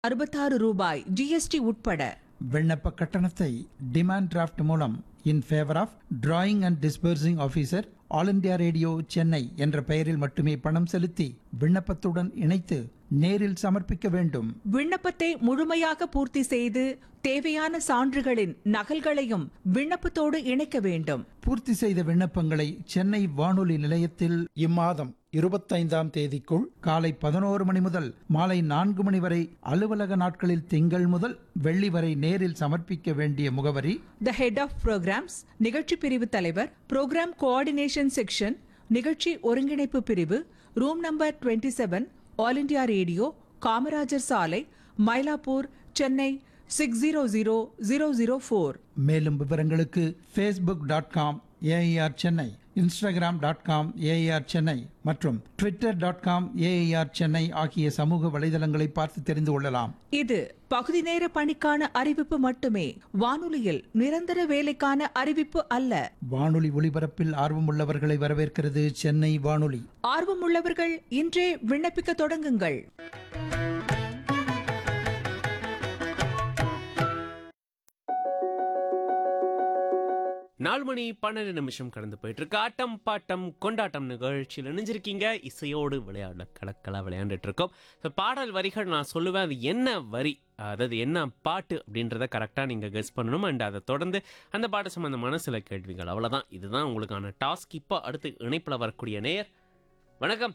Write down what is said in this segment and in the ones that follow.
அறுபத்தாறு ரூபாய் ஜிஎஸ்டி உட்பட விண்ணப்ப கட்டணத்தை டிமாண்ட் டிராஃப்ட் மூலம் in favour of drawing and disbursing officer all India radio Chennai என்ற பெயரில் மட்டுமே பணம் செலுத்தி விண்ணப்பத்துடன் இணைத்து நேரில் சமர்ப்பிக்க வேண்டும் விண்ணப்பத்தை முழுமையாக பூர்த்தி செய்து தேவையான சான்றுகளின் நகல்களையும் விண்ணப்பத்தோடு இணைக்க வேண்டும் பூர்த்தி செய்த விண்ணப்பங்களை சென்னை வானொலி நிலையத்தில் இம்மாதம் இருபத்தைந்தாம் தேதிக்குள் காலை பதினோரு மணி முதல் மாலை நான்கு மணி வரை அலுவலக நாட்களில் திங்கள் முதல் வெள்ளி வரை நேரில் சமர்ப்பிக்க வேண்டிய முகவரி த ஹெட் ஆஃப் ப்ரோக்ராம்ஸ் நிகழ்ச்சி பிரிவு தலைவர் ப்ரோக்ராம் கோஆர்டினேஷன் செக்ஷன் நிகழ்ச்சி ஒருங்கிணைப்பு பிரிவு room number 27 seven all India radio Kamarajar சாலை Mylapore Chennai six zero zero zero zero four மேலும் விவரங்களுக்கு Facebook dot com AIR Chennai Instagram dot com AIR Chennai மற்றும் Twitter dot com AIR Chennai ஆகிய சமூக வலைதளங்களை பார்த்து தெரிந்து கொள்ளலாம் இது பகுதி நேர பணிக்கான அறிவிப்பு மட்டுமே வானொலியில் நிரந்தர வேலைக்கான அறிவிப்பு அல்ல வானொலி ஒலிபரப்பில் ஆர்வமுள்ளவர்களை வரவேற்கிறது சென்னை வானொலி ஆர்வமுள்ளவர்கள் இன்றே விண்ணப்பிக்க தொடங்குங்கள் நாலு மணி பன்னெண்டு நிமிஷம் கடந்து போயிட்டு இருக்கு ஆட்டம் பாட்டம் கொண்டாட்டம் நிகழ்ச்சியில் இணைஞ்சிருக்கீங்க இசையோடு விளையாடல கலக்கலா விளையாண்டுட்டு இருக்கோம் ஸோ பாடல் வரிகள் நான் சொல்லுவேன் அது என்ன வரி அதாவது என்ன பாட்டு அப்படின்றத கரெக்டாக நீங்கள் கெஸ் பண்ணணும் அண்ட் அதை தொடர்ந்து அந்த பாட்டு சம்மந்தமான சில கேள்விகள் அவ்வளோதான் இதுதான் உங்களுக்கான டாஸ்க் இப்போ அடுத்து இணைப்பில் வரக்கூடிய நேயர் வணக்கம்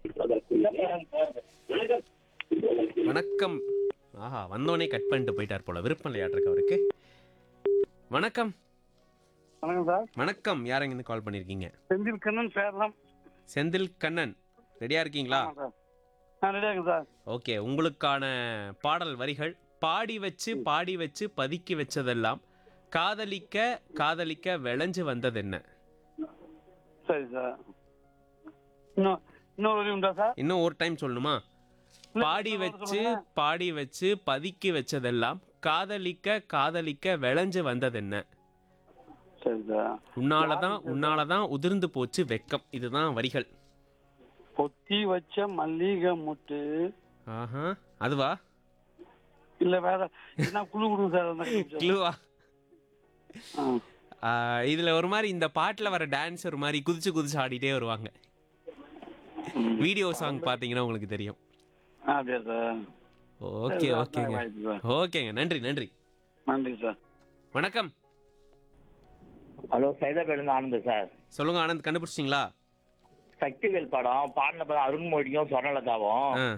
வணக்கம் ஆஹா வந்தோடனே கட் பண்ணிட்டு போயிட்டார் போல விருப்பம் விளையாடுறக்கு அவருக்கு வணக்கம் வணக்கம் சார் வணக்கம் யார் இருந்து கால் பண்ணியிருக்கீங்க செந்தில் கண்ணன் சேரலாம் செந்தில் கண்ணன் ரெடியா இருக்கீங்களா ஆமாம் சார் ஆ ரெடியாக இருக்கு சார் ஓகே உங்களுக்கான பாடல் வரிகள் பாடி வச்சு பாடி வச்சு பதுக்கி வச்சதெல்லாம் காதலிக்க காதலிக்க விளைஞ்சு வந்தது என்ன சரி சார் இன்னும் இன்னொரு வரி உண்டா சார் இன்னும் ஒரு டைம் சொல்லணுமா பாடி வச்சு பாடி வச்சு பதுக்கி வச்சதெல்லாம் காதலிக்க காதலிக்க விளைஞ்சு வந்தது என்ன சரி சார் உன்னாலதான் உன்னாலதான் உதிர்ந்து போச்சு வெக்கம் இதுதான் வரிகள் பொத்தி வச்ச மல்லிகை முட்டு ஆஹா அதுவா இல்ல வேற என்ன குழு கொடுங்க சார் அந்த நிமிஷம். கிளுவா ஆ. ஆஹ் இதுல ஒரு மாதிரி இந்த பாட்டுல வர டான்ஸ் ஒரு மாதிரி குதிச்சு குதிச்சு ஆடிட்டே வருவாங்க வீடியோ சாங் பாத்தீங்கன்னா உங்களுக்கு தெரியும் ஆ, அப்படியா சார் ஓகே சரி, ஓகேங்க வாய்ப்பு சார். ஓகேங்க நன்றி நன்றி நன்றி சார் வணக்கம் ஹலோ சைதாபேடு ஆனந்த் சார் சொல்லுங்க ஆனந்த் கண்டுபிடிச்சிங்களா சக்திவேல் படம் பாடின படம் அருண்மொழியும் சொர்ணலதாவும் ஆ.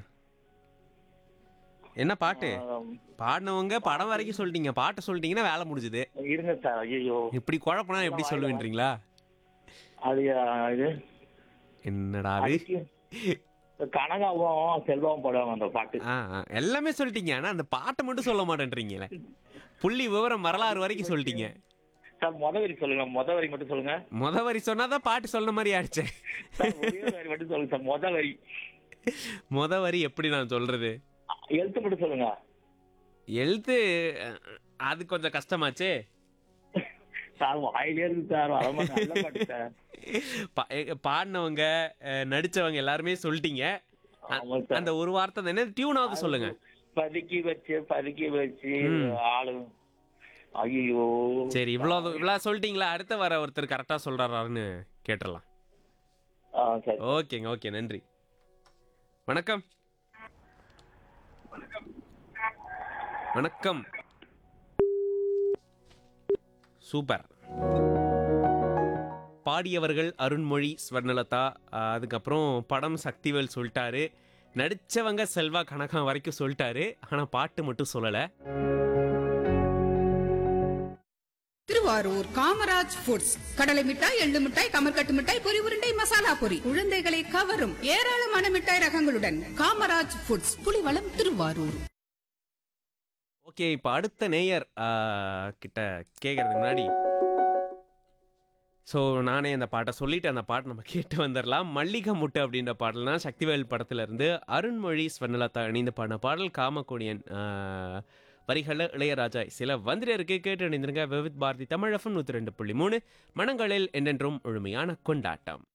என்ன பாட்டு ஆம், பாடினவங்க படம் வரைக்கும் சொல்லிட்டீங்க பாட்டை சொல்லிட்டீங்கன்னா வேலை முடிஞ்சுது இருங்க சார் ஐயோ இப்படி குழப்பனா எப்படி சொல்லுவீன்றீங்களா அது ஆ, இது என்னடா அது அதுக்கு கனகாவும் செல்வாவும் போடுவாங்க அந்த பாட்டு ஆ, ஆ. எல்லாமே சொல்லிட்டீங்க ஆனா அந்த பாட்டை மட்டும் சொல்ல மாட்டேன்றீங்களே புள்ளி விவரம் வரலாறு வரைக்கும் சொல்லிட்டீங்க சார் முத வரி சொல்லுங்க முத வரி மட்டும் சொல்லுங்க முத வரி சொன்னாதான் பாட்டு சொன்ன மாதிரி ஆயிடுச்சே சார் ஒரே ஒரு வரி மட்டும் சொல்லுங்க சார் முத வரி முத வரி எப்படி நான் சொல்றது எழுத்து மட்டும் சொல்லுங்க எழுத்து அஹ், அது கொஞ்சம் கஷ்டமாச்சே சார் வாயிலே இருக்கு சார் வரமா நல்ல பாட்டு சார் பா- எ- பாடினவங்க அஹ், நடிச்சவங்க எல்லாருமே சொல்லிட்டீங்க அ- ஆமா சார். அந்த ஒரு வார்த்தை தானே டியூனாவது சொல்லுங்க பதுக்கி வச்சு பதுக்கி வச்சு ம். ஆளு ஐயோ சரி இவ்வளவு இவ்வளவு சொல்லிட்டீங்களா அடுத்த வர ஒருத்தர் கரெக்டா சொல்றாரான்னு கேட்டுடலாம் ஆ சரி ஓகேங்க ஓகே நன்றி வணக்கம் வணக்கம் சூப்பர் பாடியவர்கள் அருண்மொழி ஸ்வர்ணலதா ஆஹ் அதுக்கப்புறம் படம் சக்திவேல் சொல்லிட்டாரு நடிச்சவங்க செல்வா கனகா வரைக்கும் சொல்லிட்டாரு ஆனா பாட்டு மட்டும் சொல்லல திருவாரூர் காமராஜ் ஃபுட்ஸ் கடலை மிட்டாய் எள்ளு மிட்டாய் கமர்கட்டு மிட்டாய் பொரி உருண்டை மசாலா பொரி குழந்தைகளை கவரும் ஏராளமான மிட்டாய் ரகங்களுடன் காமராஜ் ஃபுட்ஸ் புலிவளம் திருவாரூர் ஓகே இப்போ அடுத்த நேயர் ஆஹ், கிட்ட கேட்கறதுக்கு முன்னாடி ஸோ நானே அந்த பாட்டை சொல்லிட்டு அந்த பாட்டை நம்ம கேட்டு வந்துடலாம் மல்லிகை முட்டு அப்படின்ற பாடல் தான் சக்திவேல் படத்துல இருந்து அருண்மொழி ஸ்வர்ணலதா இணைந்து பாடின பாடல் காமக்கோடியன் ஆஹ், வரிகளில் இளையராஜா சில வந்துட்டு இருக்கு கேட்டு இணைந்திருங்க விவித் பாரதி தமிழகம் நூற்றி ரெண்டு புள்ளி மூணு மனங்களில் என்றென்றும் முழுமையான கொண்டாட்டம்